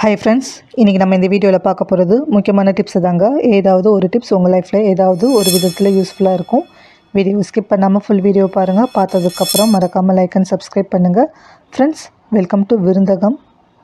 hi friends இன்றைக்கி நம்ம இந்த வீடியோவில் பார்க்க போகிறது முக்கியமான டிப்ஸ் தாங்க ஏதாவது ஒரு டிப்ஸ் உங்கள் லைஃப்பில் ஏதாவது ஒரு விதத்தில் யூஸ்ஃபுல்லாக இருக்கும் வீடியோ ஸ்கிப் பண்ணாமல் ஃபுல் வீடியோ பாருங்கள் பார்த்ததுக்கப்புறம் மறக்காமல் லைக் அண்ட் சப்ஸ்கிரைப் பண்ணுங்கள் friends welcome to Virunthagam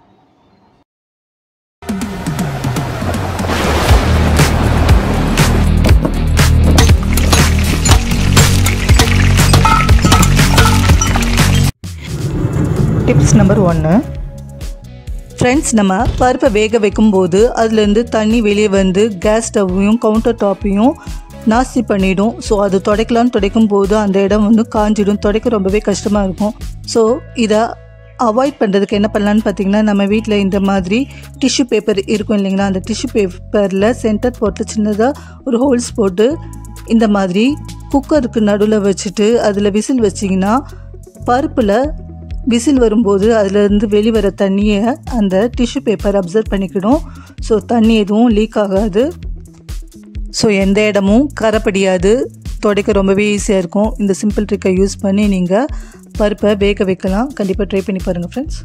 tips number ஒன்று ஃப்ரெண்ட்ஸ் நம்ம பருப்பை வேக வைக்கும்போது அதுலேருந்து தண்ணி வெளியே வந்து கேஸ் ஸ்டவ்வையும் கவுண்டர் டாப்பையும் நாஸ்தி பண்ணிடும் ஸோ அது துடைக்கலான்னு துடைக்கும் போது அந்த இடம் வந்து காஞ்சிடும் துடைக்க ரொம்பவே கஷ்டமாக இருக்கும் ஸோ இதை அவாய்ட் பண்ணுறதுக்கு என்ன பண்ணலான்னு பார்த்தீங்கன்னா நம்ம வீட்டில் இந்த மாதிரி டிஷ்யூ பேப்பர் இருக்கும் இல்லைங்களா அந்த டிஷ்யூ பேப்பரில் சென்டர் போட்டு சின்னதாக ஒரு ஹோல்ஸ் போட்டு இந்த மாதிரி குக்கருக்கு நடுவில் வச்சுட்டு அதில் விசில் வச்சிங்கன்னா பருப்பில் விசில் வரும்போது அதுலேருந்து வெளிவர தண்ணியை அந்த டிஷ்யூ பேப்பர் அப்சர்வ் பண்ணிக்கிடும் ஸோ தண்ணி எதுவும் லீக் ஆகாது ஸோ எந்த இடமும் கரைப்படியாது துடைக்க ரொம்பவே ஈஸியாக இருக்கும் இந்த சிம்பிள் ட்ரிக்கை யூஸ் பண்ணி நீங்கள் பருப்பை வேக வைக்கலாம் கண்டிப்பாக ட்ரை பண்ணி பாருங்கள் ஃப்ரெண்ட்ஸ்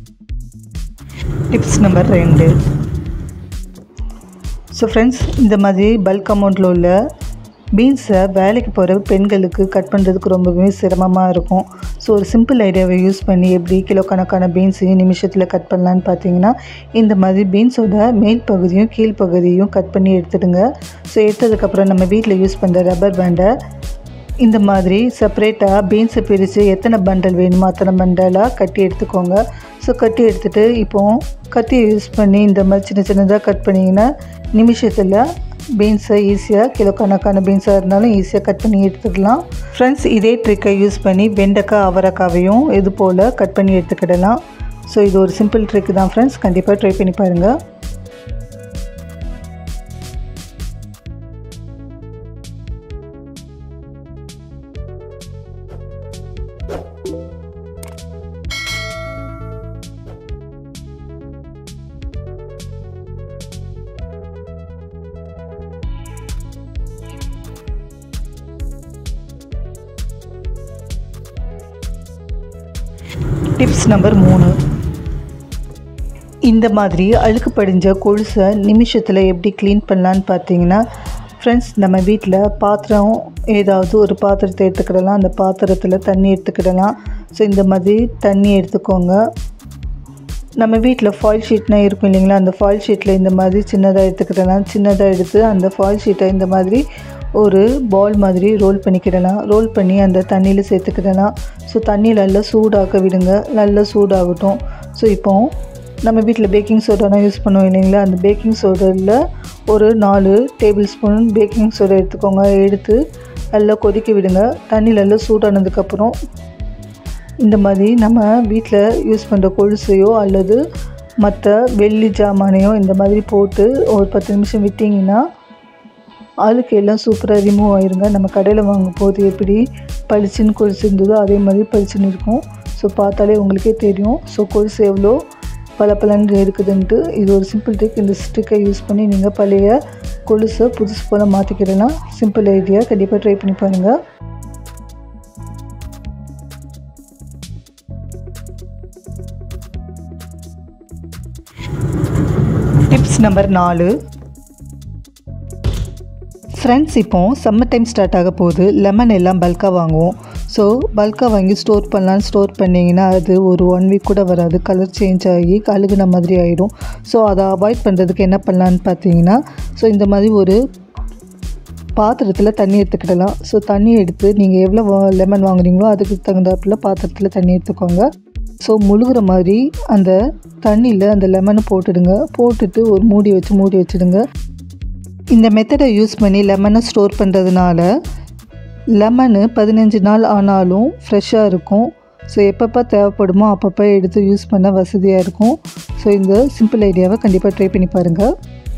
டிப்ஸ் நம்பர் ரெண்டு ஸோ ஃப்ரெண்ட்ஸ் இந்த மாதிரி பல்க் அமௌண்ட்டில் உள்ள பீன்ஸை வேலைக்கு போகிற பெண்களுக்கு கட் பண்ணுறதுக்கு ரொம்பவே சிரமமாக இருக்கும் ஸோ ஒரு சிம்பிள் ஐடியாவை யூஸ் பண்ணி எப்படி கிலோ கணக்கான பீன்ஸையும் நிமிஷத்தில் கட் பண்ணலான்னு பார்த்தீங்கன்னா இந்த மாதிரி பீன்ஸோட மேல் பகுதியும் கீழ் பகுதியும் கட் பண்ணி எடுத்துடுங்க ஸோ எடுத்ததுக்கப்புறம் நம்ம வீட்டில் யூஸ் பண்ணுற ரப்பர் பேண்டை இந்த மாதிரி செப்பரேட்டாக பீன்ஸை பிரித்து எத்தனை பண்டல் வேணுமோ அத்தனை பண்டலாக கட்டி எடுத்துக்கோங்க ஸோ கட்டி எடுத்துகிட்டு இப்போது கத்தி யூஸ் பண்ணி இந்த மாதிரி சின்ன சின்னதாக கட் பண்ணிங்கன்னா நிமிஷத்தில் பீன்ஸை ஈஸியாக கிலோ கணக்கான பீன்ஸாக இருந்தாலும் ஈஸியாக கட் பண்ணி எடுத்துக்கலாம் ஃப்ரெண்ட்ஸ் இதே ட்ரிக்கை யூஸ் பண்ணி வெண்டைக்காய் அவரைக்காவையும் இது போல் கட் பண்ணி எடுத்துக்கிடலாம் ஸோ இது ஒரு சிம்பிள் ட்ரிக் தான் ஃப்ரெண்ட்ஸ் கண்டிப்பாக ட்ரை பண்ணி பாருங்கள் டிப்ஸ் நம்பர் மூணு இந்த மாதிரி அழுக்கு படிஞ்ச கொழுசை நிமிஷத்தில் எப்படி க்ளீன் பண்ணலான்னு பார்த்தீங்கன்னா ஃப்ரெண்ட்ஸ் நம்ம வீட்டில் பாத்திரம் ஏதாவது ஒரு பாத்திரத்தை எடுத்துக்கிடலாம் அந்த பாத்திரத்தில் தண்ணி எடுத்துக்கிடலாம் ஸோ இந்த மாதிரி தண்ணி எடுத்துக்கோங்க நம்ம வீட்டில் ஃபாயில் ஷீட்னா இருக்கும் இல்லைங்களா அந்த ஃபாயில் ஷீட்டில் இந்த மாதிரி சின்னதாக எடுத்துக்கிடலாம் சின்னதாக எடுத்து அந்த ஃபாயில் ஷீட்டை இந்த மாதிரி ஒரு பால் மாதிரி ரோல் பண்ணிக்கிடலாம் ரோல் பண்ணி அந்த தண்ணியில் சேர்த்துக்கிடலாம் ஸோ தண்ணி நல்லா சூடாக்க விடுங்க நல்லா சூடாகட்டும் ஸோ இப்போ நம்ம வீட்டில் பேக்கிங் சோடாலாம் யூஸ் பண்ணுவோம் இல்லைங்களா அந்த பேக்கிங் சோடாவில் ஒரு நாலு டேபிள் ஸ்பூன் பேக்கிங் சோடா எடுத்துக்கோங்க எடுத்து நல்லா கொதிக்க விடுங்க தண்ணி நல்லா சூடானதுக்கப்புறம் இந்த மாதிரி நம்ம வீட்டில் யூஸ் பண்ணுற கொலுசையோ அல்லது மற்ற வெள்ளி ஜாமானையோ இந்த மாதிரி போட்டு ஒரு பத்து நிமிஷம் விட்டிங்கன்னா அழுக்கு எல்லாம் சூப்பராக ரிமூவ் ஆயிருங்க நம்ம கடையில் வாங்கும் போது எப்படி பளிச்சுன்னு கொலுசு இருந்ததோ அதே மாதிரி பளிச்சுன்னு இருக்கும் ஸோ பார்த்தாலே உங்களுக்கே தெரியும் ஸோ கொலுசு எவ்வளோ பல பலன்னு இருக்குதுன்ட்டு இது ஒரு சிம்பிள் ட்ரிக் இந்த ஸ்டிக்கை யூஸ் பண்ணி நீங்கள் பழைய கொலுசை புதுசு போல் மாற்றிக்கிடலாம் சிம்பிள் ஐடியா கண்டிப்பாக ட்ரை பண்ணி பாருங்கள் டிப்ஸ் நம்பர் நாலு ஃப்ரெண்ட்ஸ் இப்போ சம்மர் டைம் ஸ்டார்ட் ஆக போகுது லெமன் எல்லாம் பல்காக வாங்குவோம் ஸோ பல்காக வாங்கி ஸ்டோர் பண்ணலான்னு ஸ்டோர் பண்ணிங்கன்னா அது ஒரு ஒன் வீக் கூட வராது கலர் சேஞ்ச் ஆகி கழுகுன மாதிரி ஆகிடும் ஸோ அதை அவாய்ட் பண்ணுறதுக்கு என்ன பண்ணலான்னு பார்த்தீங்கன்னா ஸோ இந்த மாதிரி ஒரு பாத்திரத்தில் தண்ணி எடுத்துக்கிடலாம் ஸோ தண்ணி எடுத்து நீங்கள் எவ்வளோ லெமன் வாங்குறீங்களோ அதுக்கு தகுந்தாப்பில் பாத்திரத்தில் தண்ணி எடுத்துக்கோங்க ஸோ முழுகிற மாதிரி அந்த தண்ணியில் அந்த லெமனை போட்டுடுங்க போட்டுட்டு ஒரு மூடி வச்சு மூடி வச்சுடுங்க இந்த மெத்தடை யூஸ் பண்ணி லெமனை ஸ்டோர் பண்ணுறதுனால லெமனு பதினஞ்சு நாள் ஆனாலும் ஃப்ரெஷ்ஷாக இருக்கும் ஸோ எப்பப்போ தேவைப்படுமோ அப்பப்போ எடுத்து யூஸ் பண்ண வசதியாக இருக்கும் ஸோ இந்த சிம்பிள் ஐடியாவை கண்டிப்பாக ட்ரை பண்ணி பாருங்கள்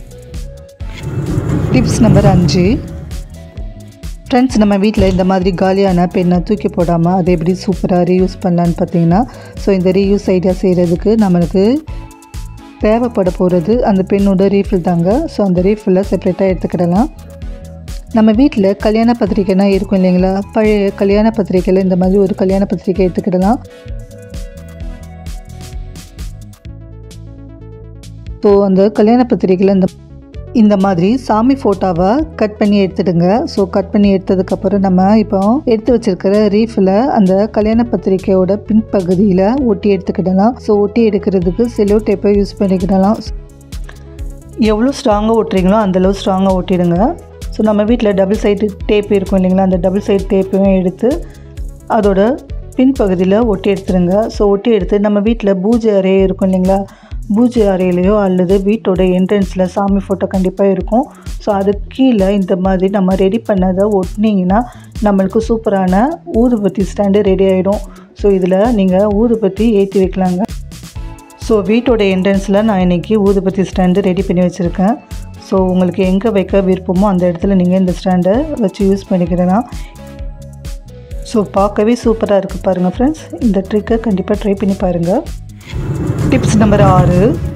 டிப்ஸ் நம்பர் அஞ்சு ஃப்ரெண்ட்ஸ் நம்ம வீட்டில் இந்த மாதிரி காலியான பெண்ணை தூக்கி போடாமல் அதை எப்படி சூப்பராக ரீயூஸ் பண்ணலான்னு பார்த்தீங்கன்னா ஸோ இந்த ரீயூஸ் ஐடியா செய்கிறதுக்கு நம்மளுக்கு தேவைப்பட போகிறது அந்த பெண்ணோட ரீஃபில் தாங்க ஸோ அந்த ரீஃபில்லை செப்பரேட்டாக எடுத்துக்கிடலாம் நம்ம வீட்டில் கல்யாண பத்திரிக்கைனா இருக்கும் இல்லைங்களா பழைய கல்யாண பத்திரிக்கையில் இந்த மாதிரி ஒரு கல்யாண பத்திரிக்கை எடுத்துக்கிடலாம் ஸோ அந்த கல்யாண பத்திரிக்கையில் இந்த இந்த மாதிரி சாமி ஃபோட்டோவை கட் பண்ணி எடுத்துடுங்க ஸோ கட் பண்ணி எடுத்ததுக்கப்புறம் நம்ம இப்போ எடுத்து வச்சிருக்கிற ரீஃபில் அந்த கல்யாண பத்திரிக்கையோட பின்பகுதியில் ஒட்டி எடுத்துக்கிடலாம் ஸோ ஒட்டி எடுக்கிறதுக்கு செலோ டேப்பை யூஸ் பண்ணிக்கிடலாம் எவ்வளோ ஸ்ட்ராங்காக ஒட்டுறீங்களோ அந்தளவு ஸ்ட்ராங்காக ஒட்டிடுங்க ஸோ நம்ம வீட்டில் டபுள் சைடு டேப் இருக்கும் இல்லைங்களா அந்த டபுள் சைடு டேப்பையும் எடுத்து அதோட பின்பகுதியில் ஒட்டி எடுத்துருங்க ஸோ ஒட்டி எடுத்து நம்ம வீட்டில் பூஜை அறை இருக்கும் இல்லைங்களா பூஜை அறையிலையோ அல்லது வீட்டோட என்ட்ரன்ஸில் சாமி ஃபோட்டோ கண்டிப்பாக இருக்கும் ஸோ அது கீழே இந்த மாதிரி நம்ம ரெடி பண்ணதை ஒட்டினீங்கன்னா நம்மளுக்கு சூப்பரான ஊதுபத்தி ஸ்டாண்டு ரெடி ஆகிடும் ஸோ இதில் நீங்கள் ஊதுபத்தி ஏற்றி வைக்கலாங்க ஸோ வீட்டோட என்ட்ரன்ஸில் நான் இன்றைக்கி ஊதுபத்தி ஸ்டாண்டு ரெடி பண்ணி வச்சுருக்கேன் ஸோ உங்களுக்கு எங்கே வைக்க விருப்பமோ அந்த இடத்துல நீங்கள் இந்த ஸ்டாண்டை வச்சு யூஸ் பண்ணிக்கிறலாம் ஸோ பார்க்கவே சூப்பராக இருக்குது பாருங்கள் ஃப்ரெண்ட்ஸ் இந்த ட்ரிக்கை கண்டிப்பாக ட்ரை பண்ணி பாருங்கள் டிப்ஸ் நம்பர் ஆறு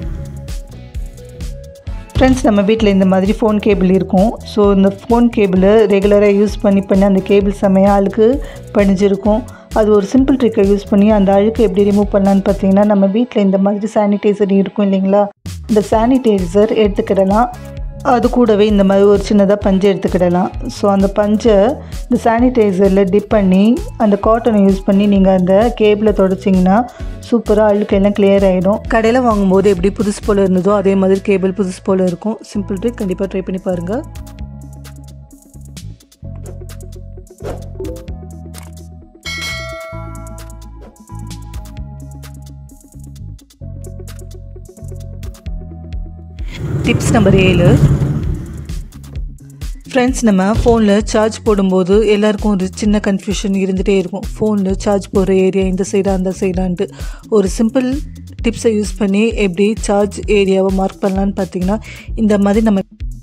ஃப்ரெண்ட்ஸ் நம்ம வீட்டில் இந்த மாதிரி ஃபோன் கேபிள் இருக்கும் ஸோ இந்த ஃபோன் கேபிளை ரெகுலராக யூஸ் பண்ணி பண்ணி அந்த கேபிள் செமையாக அழுக்கு படிஞ்சிருக்கும் அது ஒரு சிம்பிள் ட்ரிக்கை யூஸ் பண்ணி அந்த அழுக்கு எப்படி ரிமூவ் பண்ணலான்னு பார்த்தீங்கன்னா நம்ம வீட்டில் இந்த மாதிரி சானிடைசர் இருக்கும் இல்லைங்களா இந்த சானிடைசர் எடுத்துக்கிடலாம் அது கூடவே இந்த மாதிரி ஒரு சின்னதாக பஞ்சை எடுத்துக்கிடலாம் ஸோ அந்த பஞ்சை இந்த சானிடைசரில் டிப் பண்ணி அந்த காட்டனை யூஸ் பண்ணி நீங்கள் அந்த கேபிளை தொடச்சிங்கன்னா சூப்பராக அழுக்கெல்லாம் கிளியர் ஆகிடும் கடையில் வாங்கும்போது எப்படி புதுசு போல் இருந்ததோ அதே மாதிரி கேபிள் புதுசு போல் இருக்கும் சிம்பிள் ட்ரிக் கண்டிப்பாக ட்ரை பண்ணி பாருங்கள் டிப்ஸ் நம்பர் ஏழு ஃப்ரெண்ட்ஸ் நம்ம ஃபோனில் சார்ஜ் போடும்போது எல்லாருக்கும் ஒரு சின்ன கன்ஃபியூஷன் இருந்துகிட்டே இருக்கும் ஃபோனில் சார்ஜ் போடுற ஏரியா இந்த சைடா அந்த சைடான்ட்டு ஒரு சிம்பிள் டிப்ஸை யூஸ் பண்ணி எப்படி சார்ஜ் ஏரியாவை மார்க் பண்ணலான்னு பார்த்தீங்கன்னா இந்த மாதிரி நம்ம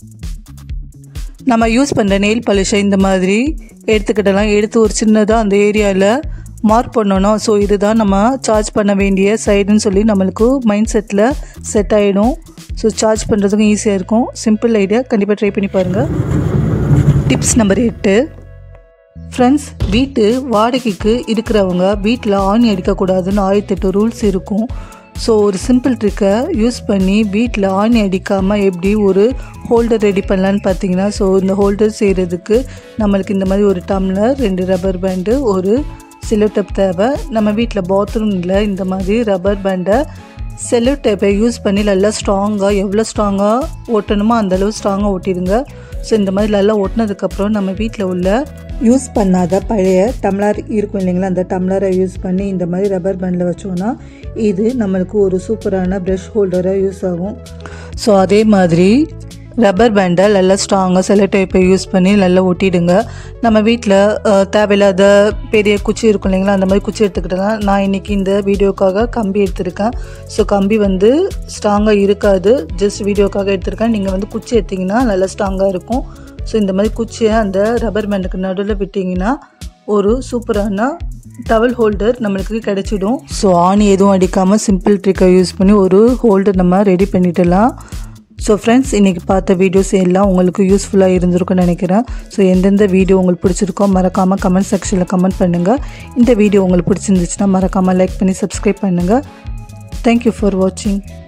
நம்ம யூஸ் பண்ணுற நெயில் பாலிஷை இந்த மாதிரி எடுத்துக்கிட்டலாம் எடுத்து ஒரு சின்னதாக அந்த ஏரியாவில் மார்க் பண்ணணும் ஸோ இதுதான் நம்ம சார்ஜ் பண்ண வேண்டிய சைடுன்னு சொல்லி நம்மளுக்கு மைண்ட் செட்டில் செட் ஆகிடும் ஸோ சார்ஜ் பண்ணுறதுக்கும் ஈஸியாக இருக்கும் சிம்பிள் ஐடியா கண்டிப்பாக ட்ரை பண்ணி பாருங்கள் டிப்ஸ் நம்பர் எட்டு ஃப்ரெண்ட்ஸ் வீட்டு வாடகைக்கு இருக்கிறவங்க வீட்டில் ஆணி அடிக்கக்கூடாதுன்னு ஆயிரத்தெட்டு ரூல்ஸ் இருக்கும் ஸோ ஒரு சிம்பிள் ட்ரிக்கை யூஸ் பண்ணி வீட்டில் ஆணி அடிக்காமல் எப்படி ஒரு ஹோல்டர் ரெடி பண்ணலான்னு பார்த்தீங்கன்னா ஸோ இந்த ஹோல்டர் செய்கிறதுக்கு நம்மளுக்கு இந்த மாதிரி ஒரு டம்ளர் ரெண்டு ரப்பர் பேண்டு ஒரு சிலோ டேப் தேவை நம்ம வீட்டில் பாத்ரூமில் இந்த மாதிரி ரப்பர் பேண்டை செல்லோ டேப்பை யூஸ் பண்ணி நல்லா ஸ்ட்ராங்காக எவ்வளோ ஸ்ட்ராங்காக ஓட்டணுமோ அந்தளவு ஸ்ட்ராங்காக ஓட்டிடுங்க ஸோ இந்த மாதிரி நல்லா ஓட்டினதுக்கப்புறம் நம்ம வீட்டில் உள்ள யூஸ் பண்ணாத பழைய டம்ளர் இருக்கும் இல்லைங்களா அந்த டம்ளரை யூஸ் பண்ணி இந்த மாதிரி ரப்பர் பேண்டில் வச்சோன்னா இது நம்மளுக்கு ஒரு சூப்பரான ப்ரஷ் ஹோல்டராக யூஸ் ஆகும் ஸோ அதே மாதிரி ரப்பர் பேண்டை நல்லா ஸ்ட்ராங்காக செல்லோ டேப்பை யூஸ் பண்ணி நல்லா ஒட்டிடுங்க நம்ம வீட்டில் தேவையில்லாத பெரிய குச்சி இருக்கும் இல்லைங்களா அந்த மாதிரி குச்சி எடுத்துக்கிட்டலாம் நான் இன்றைக்கி இந்த வீடியோக்காக கம்பி எடுத்திருக்கேன் ஸோ கம்பி வந்து ஸ்ட்ராங்காக இருக்காது ஜஸ்ட் வீடியோக்காக எடுத்திருக்கேன் நீங்கள் வந்து குச்சி எடுத்திங்கன்னா நல்லா ஸ்ட்ராங்காக இருக்கும் ஸோ இந்த மாதிரி குச்சியை அந்த ரப்பர் பேண்டுக்கு நடுவில் விட்டிங்கன்னா ஒரு சூப்பரான டவல் ஹோல்டர் நம்மளுக்கு கிடைச்சிடும் ஸோ ஆணி எதுவும் அடிக்காமல் சிம்பிள் ட்ரிக்கை யூஸ் பண்ணி ஒரு ஹோல்டர் நம்ம ரெடி பண்ணிடலாம் ஸோ ஃப்ரெண்ட்ஸ் இன்றைக்கி பார்த்த வீடியோஸ் எல்லாம் உங்களுக்கு யூஸ்ஃபுல்லாக இருந்திருக்கும்னு நினைக்கிறேன் ஸோ எந்தெந்த வீடியோ உங்களுக்கு பிடிச்சிருக்கோ மறக்காமல் கமெண்ட் செக்ஷனில் கமெண்ட் பண்ணுங்கள் இந்த வீடியோ உங்களுக்கு பிடிச்சிருந்துச்சுன்னா மறக்காமல் லைக் பண்ணி சப்ஸ்கிரைப் பண்ணுங்கள் தேங்க்யூ ஃபார் வாட்சிங்